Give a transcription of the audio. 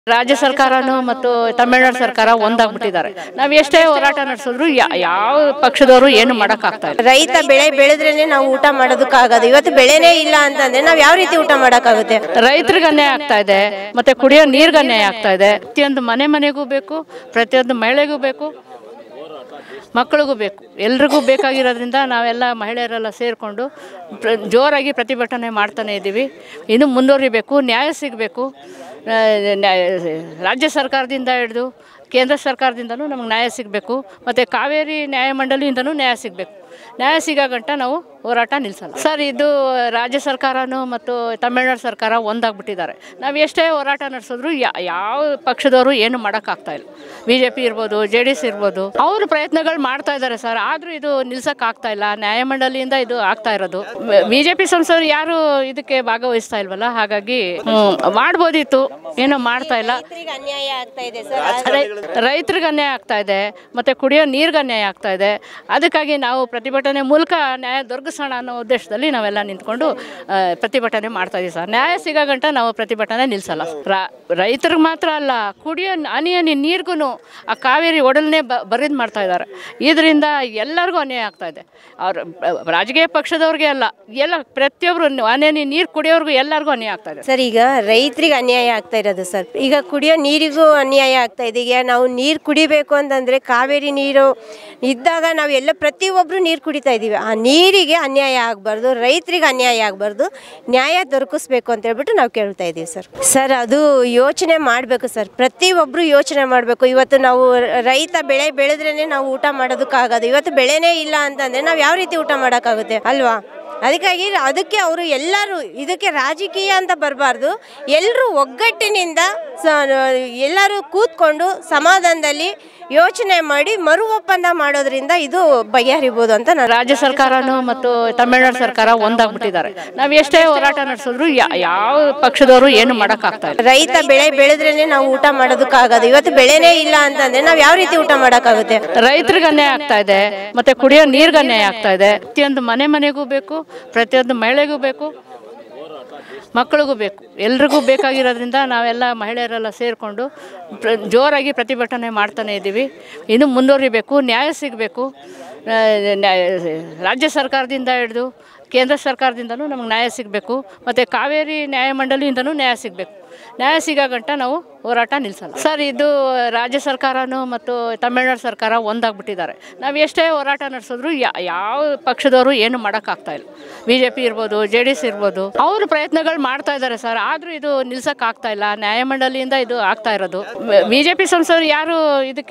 ರಾಜ್ಯ ಸರ್ಕಾರನು ಮತ್ತು ತಮಿಳುನಾಡು ಸರ್ಕಾರ ಒಂದಾಗ್ಬಿಟ್ಟಿದ್ದಾರೆ ನಾವು ಎಷ್ಟೇ ಹೋರಾಟ ನಡೆಸಿದ್ರು ಯಾ- ಯಾವ ಪಕ್ಷದವರು ಏನು ಮಾಡೋಕ್ಕಾಗ್ತಾ ಇಲ್ಲ ರೈತ ಬೆಳೆ ಬೆಳೆದ್ರೇನೆ ನಾವು ಊಟ ಮಾಡೋದಕ್ಕಾಗೋದು ಇವತ್ತು ಬೆಳೆನೇ ಇಲ್ಲ ಅಂತಂದ್ರೆ ನಾವು ಯಾವ ರೀತಿ ಊಟ ಮಾಡೋಕ್ಕಾಗುತ್ತೆ ರೈತರಿಗೆ ಅನ್ಯಾಯ ಆಗ್ತಾ ಇದೆ ಮತ್ತೆ ಕುಡಿಯೋ ನೀರಿಗೆ ಅನ್ಯಾಯ ಆಗ್ತಾ ಇದೆ ಪ್ರತಿಯೊಂದು ಮನೆ ಮನೆಗೂ ಬೇಕು ಪ್ರತಿಯೊಂದು ಮಹಿಳೆಗೂ ಬೇಕು ಮಕ್ಕಳಿಗೂ ಬೇಕು ಎಲ್ರಿಗೂ ಬೇಕಾಗಿರೋದ್ರಿಂದ ನಾವೆಲ್ಲ ಮಹಿಳೆಯರೆಲ್ಲ ಸೇರಿಕೊಂಡು ಜೋರಾಗಿ ಪ್ರತಿಭಟನೆ ಮಾಡ್ತಾನೆ ಇದ್ದೀವಿ ಇನ್ನು ಮುಂದುವರಿಬೇಕು ನ್ಯಾಯ ಸಿಗಬೇಕು ರಾಜ್ಯ ಸರ್ಕಾರದಿಂದ ಹಿಡಿದು ಕೇಂದ್ರ ಸರ್ಕಾರದಿಂದನೂ ನಮಗೆ ನ್ಯಾಯ ಸಿಗಬೇಕು ಮತ್ತು ಕಾವೇರಿ ನ್ಯಾಯಮಂಡಳಿಯಿಂದನೂ ನ್ಯಾಯ ಸಿಗಬೇಕು ನ್ಯಾಯ ಸಿಗೋ ಗಂಟ ನಾವು ಹೋರಾಟ ನಿಲ್ಲಿಸಲ್ಲ ಸರ್ ಇದು ರಾಜ್ಯ ಸರ್ಕಾರನು ಮತ್ತು ತಮಿಳುನಾಡು ಸರ್ಕಾರ ಒಂದಾಗ್ಬಿಟ್ಟಿದ್ದಾರೆ ನಾವು ಎಷ್ಟೇ ಹೋರಾಟ ನಡೆಸಿದ್ರು ಯಾ- ಯಾವ ಪಕ್ಷದವರು ಏನು ಮಾಡೋಕ್ಕಾಗ್ತಾ ಇಲ್ಲ ಬಿ ಜೆ ಪಿ ಇರ್ಬೋದು ಜೆ ಡಿ ಎಸ್ ಇರ್ಬೋದು ಅವರು ಪ್ರಯತ್ನಗಳು ಮಾಡ್ತಾ ಇದ್ದಾರೆ ಸರ್ ಆದರೂ ಇದು ನಿಲ್ಸೋಕ್ಕಾಗ್ತಾ ಇಲ್ಲ ನ್ಯಾಯಮಂಡಳಿಯಿಂದ ಇದು ಆಗ್ತಾ ಇರೋದು ಬಿ ಜೆ ಪಿ ಸಂಸದರು ಯಾರು ಇದಕ್ಕೆ ಭಾಗವಹಿಸ್ತಾ ಇಲ್ವಲ್ಲ ಹಾಗಾಗಿ ಹ್ಮ್, ಮಾಡ್ಬೋದಿತ್ತು ಏನೋ ಮಾಡ್ತಾ ಇಲ್ಲ ರೈತರಿಗೆ ಅನ್ಯಾಯ ಆಗ್ತಾ ಇದೆ ಸರ್ ರೈ- ರೈತರಿಗೆ ಅನ್ಯಾಯ ಆಗ್ತಾ ಇದೆ ಮತ್ತು ಕುಡಿಯೋ ನೀರಿಗೆ ಅನ್ಯಾಯ ಆಗ್ತಾ ಇದೆ ಅದಕ್ಕಾಗಿ ನಾವು ಪ್ರತಿಭಟನೆ ಮೂಲಕ ನ್ಯಾಯ ದೊರಕಿಸೋಣ ಅನ್ನೋ ಉದ್ದೇಶದಲ್ಲಿ ನಾವೆಲ್ಲ ನಿಂತ್ಕೊಂಡು ಆ, ಪ್ರತಿಭಟನೆ ಮಾಡ್ತಾ ಇದೀವಿ ಸರ್ ನ್ಯಾಯ ಸಿಗೋ ಗಂಟ ನಾವು ಪ್ರತಿಭಟನೆ ನಿಲ್ಲಿಸಲ್ಲ ರೈತರಿಗೆ ಮಾತ್ರ ಅಲ್ಲ ಕುಡಿಯೋ ಹನಿ ಹನಿ ನೀರಿಗೂ ಆ ಕಾವೇರಿ ಒಡಲನೆ ಬ ಬರಿದು ಮಾಡ್ತಾ ಇದ್ದಾರೆ ಇದರಿಂದ ಎಲ್ಲರಿಗೂ ಅನ್ಯಾಯ ಆಗ್ತಾ ಇದೆ ಅವ್ರ ರಾಜಕೀಯ ಪಕ್ಷದವ್ರಿಗೆ ಅಲ್ಲ ಎಲ್ಲ ಪ್ರತಿಯೊಬ್ಬರು ಹನಿ ಹನಿ ನೀರು ಕುಡಿಯೋರ್ಗೂ ಎಲ್ಲರಿಗೂ ಅನ್ಯಾಯ ಆಗ್ತಾ ಇದೆ ಸರ್ ಈಗ ರೈತರಿಗೆ ಅನ್ಯಾಯ ಆಗ್ತಾ ಇರೋದು ಸರ್ ಈಗ ಕುಡಿಯೋ ನೀರಿಗೂ ಅನ್ಯಾಯ ಆಗ್ತಾ ಇದೆ ಈಗ ನಾವು ನೀರು ಕುಡಿಬೇಕು ಅಂತಂದರೆ ಕಾವೇರಿ ನೀರು ಇದ್ದಾಗ ನಾವು ಎಲ್ಲ ಪ್ರತಿಯೊಬ್ಬರು ನೀರು ಕುಡಿತಾ ಇದ್ದೀವಿ ಆ ನೀರಿಗೆ ಅನ್ಯಾಯ ಆಗಬಾರ್ದು ರೈತರಿಗೆ ಅನ್ಯಾಯ ಆಗಬಾರ್ದು ನ್ಯಾಯ ದೊರಕಿಸ್ಬೇಕು ಅಂತ ಹೇಳ್ಬಿಟ್ಟು ನಾವು ಕೇಳ್ತಾ ಇದ್ದೀವಿ ಸರ್ ಸರ್ ಅದು ಯೋಚನೆ ಮಾಡಬೇಕು ಸರ್ ಪ್ರತಿಯೊಬ್ಬರು ಯೋಚನೆ ಮಾಡಬೇಕು ಇವತ್ತು ನಾವು ರೈತ ಬೆಳೆ ಬೆಳೆದ್ರೇ ನಾವು ಊಟ ಮಾಡೋದಕ್ಕಾಗೋದು ಇವತ್ತು ಬೆಳೆನೇ ಇಲ್ಲ ಅಂತಂದರೆ ನಾವು ಯಾವ ರೀತಿ ಊಟ ಮಾಡೋಕ್ಕಾಗುತ್ತೆ ಅಲ್ವಾ ಅದಕ್ಕಾಗಿ ಅದಕ್ಕೆ ಅವರು ಎಲ್ಲರೂ ಇದಕ್ಕೆ ರಾಜಕೀಯ ಅಂತ ಬರಬಾರ್ದು ಎಲ್ಲರೂ ಒಗ್ಗಟ್ಟಿನಿಂದ ಸ ಎಲ್ಲರೂ ಕೂತ್ಕೊಂಡು ಸಮಾಧಾನದಲ್ಲಿ ಯೋಚನೆ ಮಾಡಿ ಮರು ಒಪ್ಪಂದ ಮಾಡೋದ್ರಿಂದ ಇದು ಬಗೆಹರಿಬೋದು ಅಂತ ನಾನು ರಾಜ್ಯ ಸರ್ಕಾರನು ಮತ್ತು ತಮಿಳುನಾಡು ಸರ್ಕಾರ ಒಂದಾಗ್ಬಿಟ್ಟಿದ್ದಾರೆ ನಾವು ಎಷ್ಟೇ ಹೋರಾಟ ನಡೆಸಿದ್ರು ಯಾ- ಯಾವ ಪಕ್ಷದವರು ಏನು ಮಾಡೋಕ್ಕಾಗ್ತಾ ಇಲ್ಲ ರೈತ ಬೆಳೆ ಬೆಳೆದ್ರೇ ನಾವು ಊಟ ಮಾಡೋದಕ್ಕಾಗೋದು ಇವತ್ತು ಬೆಳೆನೇ ಇಲ್ಲ ಅಂತಂದ್ರೆ ನಾವು ಯಾವ ರೀತಿ ಊಟ ಮಾಡೋಕ್ಕಾಗುತ್ತೆ ರೈತರಿಗೆ ಅನ್ಯಾಯ ಆಗ್ತಾ ಇದೆ ಮತ್ತೆ ಕುಡಿಯೋ ನೀರಿಗೆ ಅನ್ಯಾಯ ಆಗ್ತಾ ಇದೆ ಪ್ರತಿಯೊಂದು ಮನೆ ಮನೆಗೂ ಬೇಕು ಪ್ರತಿಯೊಂದು ಮಹಿಳೆಗೂ ಬೇಕು ಮಕ್ಕಳಿಗೂ ಬೇಕು ಎಲ್ರಿಗೂ ಬೇಕಾಗಿರೋದ್ರಿಂದ ನಾವೆಲ್ಲ ಮಹಿಳೆಯರೆಲ್ಲ ಸೇರಿಕೊಂಡು ಜೋರಾಗಿ ಪ್ರತಿಭಟನೆ ಮಾಡ್ತಾನೆ ಇದ್ದೀವಿ ಇನ್ನು ಮುಂದುವರಿಬೇಕು ನ್ಯಾಯ ಸಿಗಬೇಕು ರಾಜ್ಯ ಸರ್ಕಾರದಿಂದ ಹಿಡಿದು ಕೇಂದ್ರ ಸರ್ಕಾರದಿಂದನೂ ನಮಗೆ ನ್ಯಾಯ ಸಿಗಬೇಕು ಮತ್ತು ಕಾವೇರಿ ನ್ಯಾಯಮಂಡಳಿಯಿಂದನೂ ನ್ಯಾಯ ಸಿಗಬೇಕು ನ್ಯಾಯ ಸಿಗೋ ಗಂಟ ನಾವು ಹೋರಾಟ ನಿಲ್ಲಿಸಲ್ಲ ಸರ್ ಇದು ರಾಜ್ಯ ಸರ್ಕಾರನು ಮತ್ತು ತಮಿಳುನಾಡು ಸರ್ಕಾರ ಒಂದಾಗ್ಬಿಟ್ಟಿದ್ದಾರೆ ನಾವು ಎಷ್ಟೇ ಹೋರಾಟ ನಡೆಸಿದ್ರು ಯಾ- ಯಾವ ಪಕ್ಷದವರು ಏನು ಮಾಡೋಕ್ಕಾಗ್ತಾ ಇಲ್ಲ ಬಿ ಜೆ ಪಿ ಇರ್ಬೋದು ಜೆ ಡಿ ಎಸ್ ಇರ್ಬೋದು ಅವರು ಪ್ರಯತ್ನಗಳು ಮಾಡ್ತಾ ಇದ್ದಾರೆ ಸರ್ ಆದರೂ ಇದು ನಿಲ್ಸೋಕ್ಕಾಗ್ತಾ ಇಲ್ಲ ನ್ಯಾಯಮಂಡಳಿಯಿಂದ ಇದು ಆಗ್ತಾ ಇರೋದು ಬಿ ಜೆ ಪಿ ಸಂಸದರು ಯಾರು ಇದಕ್ಕೆ